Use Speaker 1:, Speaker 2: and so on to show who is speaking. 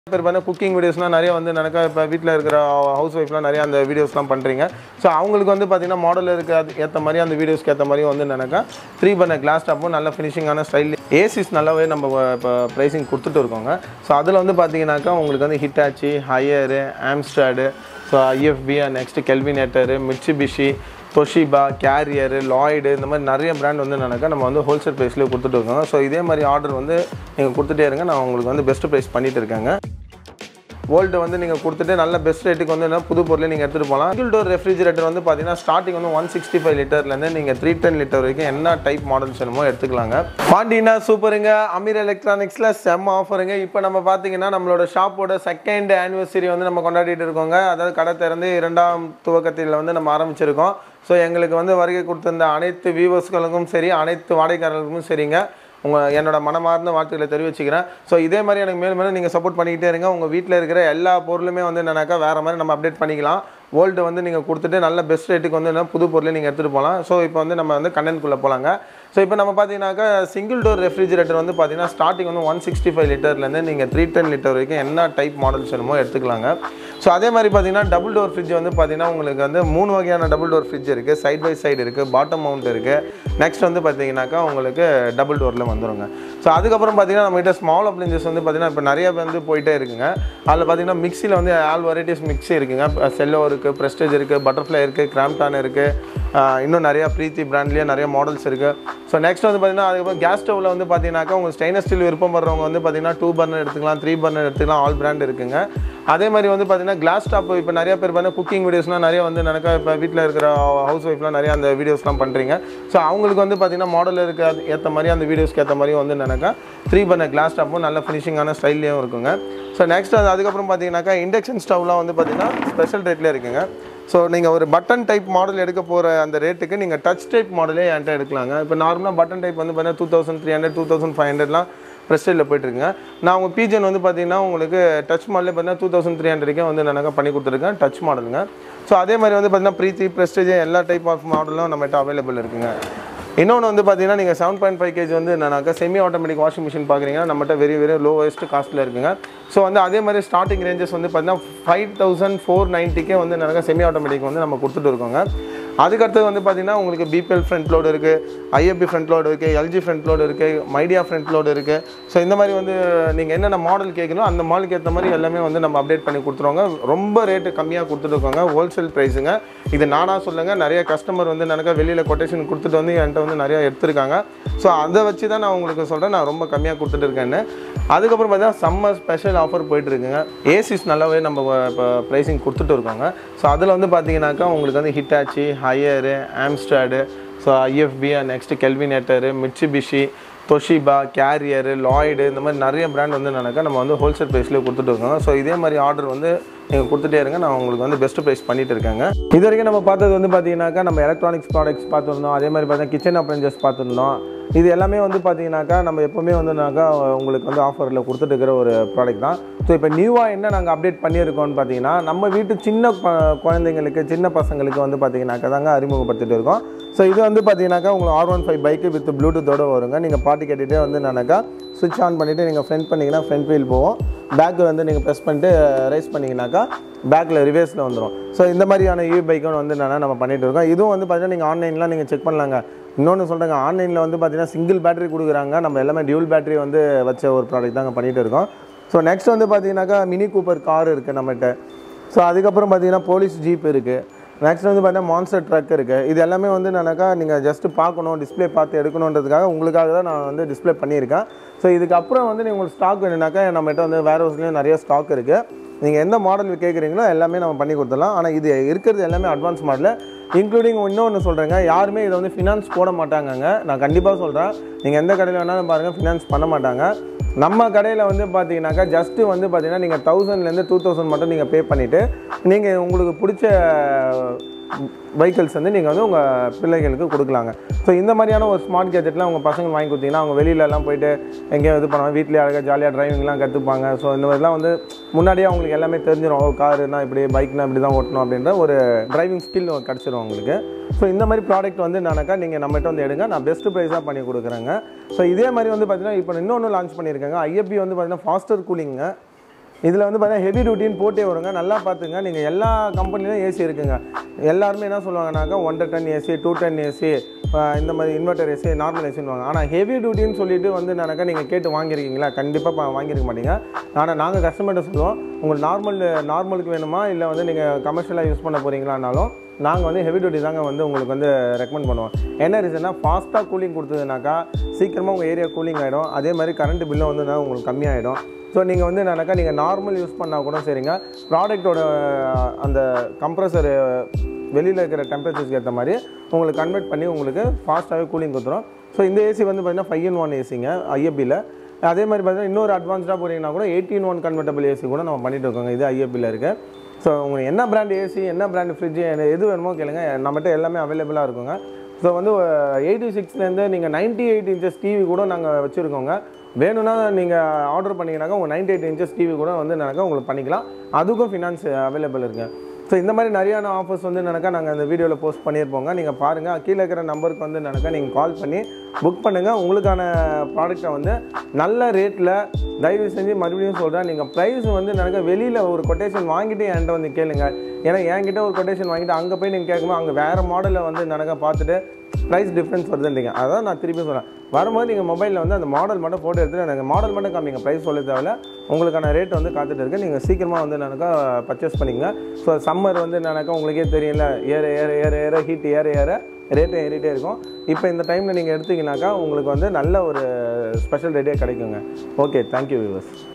Speaker 1: பேர் பார்த்தா குக்கிங் வீடியோஸ்லாம் நிறைய வந்து நடக்க இப்போ வீட்டில் இருக்கிற ஹவுஸ் ஒய்ஃப்லாம் நிறைய அந்த வீடியோஸ்லாம் பண்ணுறீங்க ஸோ அவங்களுக்கு வந்து பார்த்தீங்கன்னா மாடல் இருக்க அது ஏற்ற மாதிரி அந்த வீடியோஸ்க்கு ஏற்ற மாதிரி வந்து நினைக்க த்ரீ பண்ண கிளாஸ் டாப்பும் நல்ல ஃபினிஷிங்கான ஸ்டைல் ஏசிஸ் நல்லாவே நம்ம இப்போ ப்ரைஸிங் கொடுத்துட்டு இருக்கோங்க ஸோ அதில் வந்து பார்த்தீங்கன்னாக்கா உங்களுக்கு வந்து Hitachi Haier Amstrad so IFB next Kelvinator Mitsubishi Toshiba Carrier Lloyd இந்த மாதிரி நிறைய பிராண்ட் வந்து என்னக்கா நம்ம வந்து ஹோல்சேல் ப்ரைஸ்லேயே கொடுத்துட்டு இருக்கோங்க ஸோ இதே மாதிரி ஆர்டர் வந்து நீங்கள் கொடுத்துட்டே இருங்க நான் உங்களுக்கு வந்து பெஸ்ட் ப்ரைஸ் பண்ணிட்டு இருக்கேங்க வேர்ல்டு வந்து நீங்கள் கொடுத்துட்டு நல்ல பெஸ்ட் ரேட்டுக்கு வந்து என்ன புது பொருளை நீங்கள் எடுத்துகிட்டு போகலாம் சிங்கிள் டோர் ரெஃப்ரிஜரேட்டர் வந்து பார்த்தீங்கன்னா ஸ்டார்டிங் வந்து ஒன் சிக்ஸ்டி ஃபைவ் லிட்டர்லேருந்து நீங்கள் த்ரீ டென் லிட்டர் வரைக்கும் என்ன டைப் மாடல்ஸ் வேணுமோ எடுத்துக்கலாங்க பாண்டினா சூப்பருங்க அமீர் எலக்ட்ரானிக்ஸில் செம்ம ஆஃபருங்க இப்போ நம்ம பார்த்தீங்கன்னா நம்மளோட ஷாப்போட செகண்ட் ஆனிவர்சரி வந்து நம்ம கொண்டாடிட்டு இருக்கோங்க அதாவது கடை திறந்து இரண்டாம் துவக்கத்தில் வந்து நம்ம ஆரம்பிச்சிருக்கோம் ஸோ எங்களுக்கு வந்து வருகை கொடுத்திருந்த அனைத்து வியூவர்ஸ்களுக்கும் சரி அனைத்து வாடிக்கையாளர்களுக்கும் சரிங்க உங்கள் என்னோட மனமார்ந்த வாழ்த்துக்களை தெரிவிச்சுக்கிறேன் ஸோ இதே மாதிரி எனக்கு மேலும் மேலும் நீங்கள் சப்போர்ட் பண்ணிக்கிட்டே இருங்க உங்கள் வீட்டில் இருக்கிற எல்லா பொருளுமே வந்து என்னன்னாக்கா வேறு மாதிரி நம்ம அப்டேட் பண்ணிக்கலாம் வேர்ல்டு வந்து நீங்கள் கொடுத்துட்டு நல்ல பெஸ்ட் ரேட்டுக்கு வந்து என்ன புது பொருளை நீங்கள் எடுத்துகிட்டு போகலாம் ஸோ இப்போ வந்து நம்ம வந்து கண்டென்ட்குள்ளே போகலாங்க ஸோ இப்போ நம்ம பார்த்தீங்கன்னாக்கா சிங்கிள் டோர் ரெஃப்ரிஜரேட்டர் வந்து பார்த்தீங்கன்னா ஸ்டார்டிங் வந்து ஒன் சிக்ஸ்டி ஃபைவ் லிட்டர்லேருந்து நீங்கள் த்ரீ டென் லிட்டர் வரைக்கும் என்ன டைப் மாடல்ஸ் வேணுமோ எடுத்துக்கலாங்க ஸோ அதே மாதிரி பார்த்தீங்கன்னா டபுள் டோர் ஃப்ரிட்ஜ் வந்து பார்த்தீங்கன்னா உங்களுக்கு வந்து மூணு வகையான டபுள் டோர் ஃப்ரிட்ஜ் இருக்குது சைட் பை சைடு இருக்குது பாட்டம் மவுண்ட் இருக்குது நெக்ஸ்ட் வந்து பார்த்தீங்கன்னாக்கா உங்களுக்கு டபுள் டோரில் வந்துருங்க ஸோ அதுக்கப்புறம் பார்த்தீங்கன்னா நம்மகிட்ட ஸ்மால் அப்ளைன்சஸ் வந்து பார்த்தீங்கன்னா இப்போ நிறைய வந்து போயிட்டே இருக்குங்க அதில் பார்த்தீங்கன்னா மிக்சியில் வந்து ஆல் வெரைட்டிஸ் மிக்ஸி இருக்குங்க செல்லோ இருக்குது ப்ரெஸ்டேஜ் இருக்குது பட்டர்ஃப்ளை இருக்குது கிராம்டான் இருக்குது இன்னும் நிறையா ப்ரீத்தி பிராண்ட்லேயே நிறைய மாடல்ஸ் இருக்குது ஸோ நெக்ஸ்ட் வந்து பார்த்தீங்கன்னா அதுக்கப்புறம் கேஸ் ஸ்டவ்வில் வந்து பார்த்தீங்கன்னாக்கா உங்கள் ஸ்டெயின்லெஸ் ஸ்டீல் விருப்பம் படுறவங்க வந்து பார்த்தீங்கன்னா டூ பர்னர் எடுத்துக்கலாம் த்ரீ பர்னர் எடுத்துக்கலாம் ஆல் பிராண்ட் இருக்குங்க அதே மாதிரி வந்து பார்த்தீங்கன்னா கிளாஸ் டாப் இப்போ நிறைய பேர் பார்த்தீங்கன்னா குக்கிங் வீடியோஸ்லாம் நிறைய வந்து நடக்க இப்போ வீட்டில் இருக்கிற ஹவுஸ் ஒய்ஃப்லாம் நிறைய அந்த வீடியோஸ்லாம் பண்ணுறீங்க ஸோ அவங்களுக்கு வந்து பார்த்தீங்கன்னா மாடல் இருக்க அது ஏற்ற மாதிரி அந்த வீடியோஸ்க்கு ஏற்ற மாதிரி வந்து நினைக்க த்ரீ பர்னர் கிளாஸ் டாப்பும் நல்ல ஃபினிஷிங்கான ஸ்டைல்லையும் இருக்குங்க ஸோ நெக்ஸ்ட் அது அதுக்கப்புறம் பார்த்தீங்கன்னாக்கா இண்டக்ஷன் ஸ்டவ்லாம் வந்து பார்த்தீங்கன்னா ஸ்பெஷல் ரேட்லேயே இருக்குங்க ஸோ நீங்கள் ஒரு பட்டன் டைப் மாடல் எடுக்க போகிற அந்த ரேட்டுக்கு நீங்கள் டச் டைப் மாடலே என்கிட்ட எடுக்கலாங்க இப்போ நார்மலாக பட்டன் டைப் வந்து பார்த்தீங்கன்னா two thousand three hundred two thousand five ஹண்ட்ரட்லாம் ப்ரெஸ்டேஜில் போயிட்டுருக்குங்க நான் உங்கள் பீஜன் வந்து பார்த்தீங்கன்னா உங்களுக்கு டச் மாடலே பார்த்தீங்கன்னா டூ தௌசண்ட் த்ரீ ஹண்ட்ரட்க்கே வந்து நான் பண்ணி கொடுத்துருக்கேன் டச் மாடலுங்க ஸோ அதே மாதிரி வந்து பார்த்தீங்கன்னா ப்ரீத்தி ப்ரெஸ்டேஜ் எல்லா டைப் ஆஃப் மாடலும் நம்மகிட்ட அவைலபிள் இருக்குங்க இன்னொன்று வந்து பார்த்தீங்கன்னா நீங்கள் செவன் பாயிண்ட் ஃபைவ் கேஜி வந்து என்னன்னாக்கா செமி ஆட்டோமேட்டிக் வாஷிங் மிஷின் பார்க்குறீங்கன்னா நம்மகிட்ட வெரி வெரி லோவஸ்ட் காஸ்ட்டில் இருக்குங்க ஸோ வந்து அதே மாதிரி ஸ்டார்டிங் ரேஞ்சஸ் வந்து பார்த்தீங்கன்னா ஃபைவ் தௌசண்ட் ஃபோர் நைன்ட்டிக்கே வந்து என்னக்கா செமி ஆட்டோமேட்டிக் வந்து நம்ம கொடுத்துட்டு இருக்கோங்க அதுக்கடுத்தது வந்து பார்த்தீங்கன்னா உங்களுக்கு பிபிஎல் ஃப்ரண்ட் லோடு இருக்குது ஐஎஃப்பி ஃப்ரண்ட் லோடு இருக்குது எல்ஜி ஃப்ரண்ட் லோடு இருக்குது மைடியா ஃப்ரண்ட் லோடு இருக்குது ஸோ இந்த மாதிரி வந்து நீங்கள் என்னென்ன மாடல் கேட்கணும் அந்த மாடலுக்கு ஏற்ற மாதிரி எல்லாமே வந்து நம்ம அப்டேட் பண்ணி கொடுத்துருவாங்க ரொம்ப ரேட்டு கம்மியாக கொடுத்துருக்கோங்க ஹோல்சேல் ப்ரைஸுங்க இது நானாக சொல்லுங்கள் நிறைய கஸ்டமர் வந்து எனக்கு வெளியில் கொட்டேஷன் கொடுத்துட்டு வந்து என்கிட்ட வந்து நிறையா எடுத்திருக்காங்க ஸோ அதை வச்சு தான் நான் உங்களுக்கு சொல்கிறேன் நான் ரொம்ப கம்மியாக கொடுத்துட்டு இருக்கேன்னு அதுக்கப்புறம் பார்த்தீங்கன்னா சம்மர் ஸ்பெஷல் ஆஃபர் போயிட்டு இருக்குங்க ஏசிஸ் நல்லாவே நம்ம இப்போ ப்ரைஸிங் கொடுத்துட்டு இருக்கோங்க ஸோ அதில் வந்து பார்த்தீங்கன்னாக்கா உங்களுக்கு வந்து Hitachi Haier Amstrad so IFB next Kelvinator Mitsubishi Toshiba Carrier Lloyd இந்த மாதிரி நிறைய பிராண்ட் வந்து என்னக்கா நம்ம வந்து ஹோல்சேல் ப்ரைஸ்லேயே கொடுத்துட்டு இருக்கோங்க ஸோ இதே மாதிரி ஆர்டர் வந்து நீங்கள் கொடுத்துட்டே இருங்க நான் உங்களுக்கு வந்து பெஸ்ட் ப்ரைஸ் பண்ணிட்டு இருக்கேங்க இது வரைக்கும் நம்ம பார்த்தது வந்து பார்த்தீங்கன்னாக்கா நம்ம எலக்ட்ரானிக்ஸ் ப்ராடக்ட்ஸ் பார்த்துருந்தோம் அதே மாதிரி பார்த்தீங்கன்னா கிச்சன் அப்ளைன்சஸ் பார்த்துருந்தோம் இது எல்லாமே வந்து பார்த்தீங்கன்னாக்கா நம்ம எப்போவுமே வந்துனாக்கா உங்களுக்கு வந்து ஆஃபரில் கொடுத்துட்டு இருக்கிற ஒரு ப்ராடக்ட் தான் ஸோ இப்போ நியூவாக என்ன நாங்கள் அப்டேட் பண்ணியிருக்கோம்னு பார்த்தீங்கன்னா நம்ம வீட்டு சின்ன ப- குழந்தைங்களுக்கு சின்ன பசங்களுக்கு வந்து பார்த்தீங்கன்னாக்கா தாங்க அறிமுகப்படுத்திட்டு இருக்கோம் ஸோ இது வந்து பார்த்தீங்கன்னாக்கா உங்களுக்கு R one five bike with ப்ளூடூத்தோட வருங்க நீங்கள் பாட்டு கேட்டுகிட்டே வந்து நானாக்கா சுவிட்ச் ஆன் பண்ணிவிட்டு நீங்கள் ஃப்ரண்ட் பண்ணிங்கன்னா ஃப்ரண்ட் வீல் போகும் பேக்கு வந்து நீங்கள் ப்ரெஸ் பண்ணிட்டு ரைஸ் பண்ணிங்கனாக்கா பேக்கில் ரிவேர்ஸில் வந்துடும் ஸோ இந்த மாதிரியான இ பைக்கும் வந்து என்னென்னா நம்ம பண்ணிட்டு இருக்கோம் இதுவும் வந்து பார்த்தீங்கன்னா நீங்கள் ஆன்லைன்லாம் நீங்கள் செக் பண்ணலாங்க இன்னொன்று சொல்கிறேங்க ஆன்லைனில் வந்து பார்த்தீங்கன்னா சிங்கிள் பேட்டரி கொடுக்குறாங்க நம்ம எல்லாமே டியூல் பேட்டரி வந்து வச்ச ஒரு ப்ராடக்ட் தாங்க பண்ணிட்டு இருக்கோம் ஸோ நெக்ஸ்ட் வந்து பார்த்தீங்கன்னாக்கா மினி கூப்பர் கார் இருக்குது நம்மகிட்ட ஸோ அதுக்கப்புறம் பார்த்தீங்கன்னா போலீஸ் ஜீப் இருக்குது நெக்ஸ்ட் வந்து பார்த்தீங்கன்னா மான்ஸ்டர் ட்ரக் இருக்குது இது எல்லாமே வந்து என்னன்னாக்கா நீங்கள் ஜஸ்ட் பார்க்கணும் டிஸ்ப்ளே பார்த்து எடுக்கணுன்றதுக்காக உங்களுக்காக தான் நான் வந்து டிஸ்ப்ளே பண்ணியிருக்கேன் ஸோ இதுக்கப்புறம் வந்து நீங்கள் உங்களுக்கு ஸ்டாக் வேணும்னாக்கா நம்மகிட்ட வந்து வேர் ஹவுஸ்லேயும் நிறைய ஸ்டாக் இருக்குது நீங்கள் எந்த மாடல் கேட்குறீங்களோ எல்லாமே நம்ம பண்ணி கொடுத்துடலாம் ஆனால் இது இருக்கிறது எல்லாமே அட்வான்ஸ் மாடல் இன்க்ளூடிங் இன்னொன்று சொல்கிறேங்க யாருமே இதை வந்து ஃபினான்ஸ் போட மாட்டாங்கங்க நான் கண்டிப்பாக சொல்கிறேன் நீங்கள் எந்த கடையில் வேணாலும் பாருங்கள் ஃபினான்ஸ் பண்ண மாட்டாங்க நம்ம கடையில் வந்து பார்த்தீங்கன்னாக்கா ஜஸ்ட்டு வந்து பார்த்தீங்கன்னா நீங்கள் தௌசண்ட்லேருந்து டூ தௌசண்ட் மட்டும் நீங்கள் பே பண்ணிவிட்டு நீங்கள் உங்களுக்கு பிடிச்ச வெஹிக்கிள்ஸ் வந்து நீங்கள் வந்து உங்கள் பிள்ளைகளுக்கு கொடுக்கலாங்க ஸோ இந்த மாதிரியான ஒரு ஸ்மார்ட் கேஜெட்லாம் உங்கள் பசங்க வாங்கி கொடுத்தீங்கன்னா அவங்க வெளியிலலாம் போயிட்டு எங்கேயும் இது பண்ணுவாங்க வீட்லேயே அழகாக ஜாலியாக டிரைவிங்லாம் கற்றுப்பாங்க ஸோ இந்த மாதிரிலாம் வந்து முன்னாடியே அவங்களுக்கு எல்லாமே தெரிஞ்சிடும் ஓ காருனா இப்படி பைக்னா இப்படி தான் ஓட்டணும் அப்படின்ற ஒரு டிரைவிங் ஸ்கில் கிடச்சிரும் அவங்களுக்கு ஸோ இந்த மாதிரி ப்ராடக்ட் வந்து நானாக்கா நீங்கள் நம்மகிட்ட வந்து எடுங்க நான் பெஸ்ட் ப்ரைஸாக பண்ணி கொடுக்குறேங்க ஸோ இதே மாதிரி வந்து பார்த்தீங்கன்னா இப்போ இன்னொன்று லான்ச் பண்ணியிருக்காங்க ஐஎப்பி வந்து பார்த்தீங்கன்னா ஃபாஸ்டர் கூலிங்க இதில் வந்து பார்த்தீங்கன்னா ஹெவி டியூட்டின்னு போட்டே வருங்க நல்லா பார்த்துங்க நீங்கள் எல்லா கம்பெனிலும் ஏசி இருக்குங்க எல்லாருமே என்ன சொல்லுவாங்கனாக்கா ஒன்றரை ton AC two ton AC இந்த மாதிரி இன்வெர்டர் ஏசி நார்மல் ஏசின்னு ஆனால் ஹெவி டியூட்டின்னு சொல்லிட்டு வந்து நினைக்க நீங்கள் கேட்டு வாங்கியிருக்கீங்களா கண்டிப்பாக வாங்கியிருக்க மாட்டீங்க ஆனால் நாங்கள் கஸ்டமர்கிட்ட சொல்லுவோம் உங்களுக்கு நார்மல் நார்மலுக்கு வேணுமா இல்லை வந்து நீங்கள் கமர்ஷியலாக யூஸ் பண்ண போகிறீங்களானாலும் நாங்கள் வந்து ஹெவி டியூட்டி தாங்க வந்து உங்களுக்கு வந்து ரெக்கமெண்ட் பண்ணுவோம் என்ன ரீசன்னா ஃபாஸ்ட்டாக கூலிங் கொடுத்ததுனாக்கா சீக்கிரமாக உங்கள் ஏரியா கூலிங் ஆகிடும் அதே மாதிரி கரண்ட் பில்லும் வந்து நான் உங்களுக்கு கம்மியாகிடும் ஸோ நீங்கள் வந்து என்னன்னாக்கா நீங்கள் நார்மல் யூஸ் பண்ணால் கூட சரிங்க ப்ராடக்ட்டோட அந்த கம்ப்ரஸர் வெளியில் இருக்கிற டெம்பரேச்சர்ஸ்க்கு ஏற்ற மாதிரி உங்களுக்கு கன்வெர்ட் பண்ணி உங்களுக்கு ஃபாஸ்ட்டாகவே கூலிங் கொடுத்துரும் ஸோ இந்த ஏசி வந்து பார்த்தீங்கன்னா ஃபைவ் இன் ஒன் ஏசிங்க ஐஎப்பியில் அதே மாதிரி பார்த்தீங்கன்னா இன்னொரு அட்வான்ஸ்டாக போனீங்கன்னா கூட எயிட்டீன் ஒன் கன்வெர்டபிள் ஏசி கூட நம்ம பண்ணிட்டு இருக்கோங்க இது ஐஎப்பியில் இருக்குது ஸோ உங்களுக்கு என்ன பிராண்ட் ஏசி என்ன பிராண்ட் ஃப்ரிட்ஜு எது வேணுமோ கேளுங்க நம்மகிட்ட எல்லாமே அவைலபிளாக இருக்குங்க ஸோ வந்து எயிட்டி சிக்ஸ்லேருந்து நீங்கள் நைன்ட்டி எயிட் இன்ச்சஸ் டிவி கூட நாங்கள் வச்சுருக்கோங்க வேணும்னா நீங்கள் ஆர்டர் பண்ணிங்கனாக்கா உங்கள் நைன்டி எயிட் இன்ச்சஸ் டிவி கூட வந்து நினைக்கா உங்களுக்கு பண்ணிக்கலாம் அதுக்கும் ஃபினான்ஸ் அவைலபிள் இருக்குது ஸோ இந்த மாதிரி நிறையான ஆஃபர்ஸ் வந்து நினைக்கா நாங்கள் அந்த வீடியோவில் போஸ்ட் பண்ணியிருப்போங்க நீங்கள் பாருங்கள் கீழே இருக்கிற நம்பருக்கு வந்து நினைக்கா நீங்கள் கால் பண்ணி புக் பண்ணுங்கள் உங்களுக்கான ப்ராடக்ட்டை வந்து நல்ல ரேட்டில் தயவு செஞ்சு மறுபடியும் சொல்கிறேன் நீங்கள் ப்ரைஸ் வந்து நினைக்க வெளியில் ஒரு கொட்டேஷன் வாங்கிட்டு என்கிட்ட வந்து கேளுங்க ஏன்னா என்கிட்ட ஒரு கொட்டேஷன் வாங்கிட்டு அங்கே போய் நீங்கள் கேட்கும்போது அங்கே வேறு மாடலில் வந்து நினைக்க பார்த்துட்டு ப்ரைஸ் டிஃப்ரென்ஸ் வருதுன்றீங்க அதான் நான் திருப்பி சொல்கிறேன் வரும்போது நீங்கள் மொபைலில் வந்து அந்த மாடல் மட்டும் ஃபோட்டோ எடுத்துட்டு எனக்கு மாடல் மட்டும் காமிங்க ப்ரைஸ் சொல்ல தேவையில்ல உங்களுக்கான ரேட் வந்து காத்துட்டு இருக்கு நீங்கள் சீக்கிரமாக வந்து நினைக்கா பர்ச்சேஸ் பண்ணிக்கங்க ஸோ சம்மர் வந்து நினைக்கா உங்களுக்கே தெரியல ஏற ஏற ஏற ஏற ஹீட் ஏற ஏற ரேட்டு ஏறிட்டே இருக்கும் இப்போ இந்த டைமில் நீங்கள் எடுத்தீங்கன்னாக்கா உங்களுக்கு வந்து நல்ல ஒரு ஸ்பெஷல் ரேட்டே கிடைக்குங்க ஓகே தேங்க்யூ வியூவர்ஸ்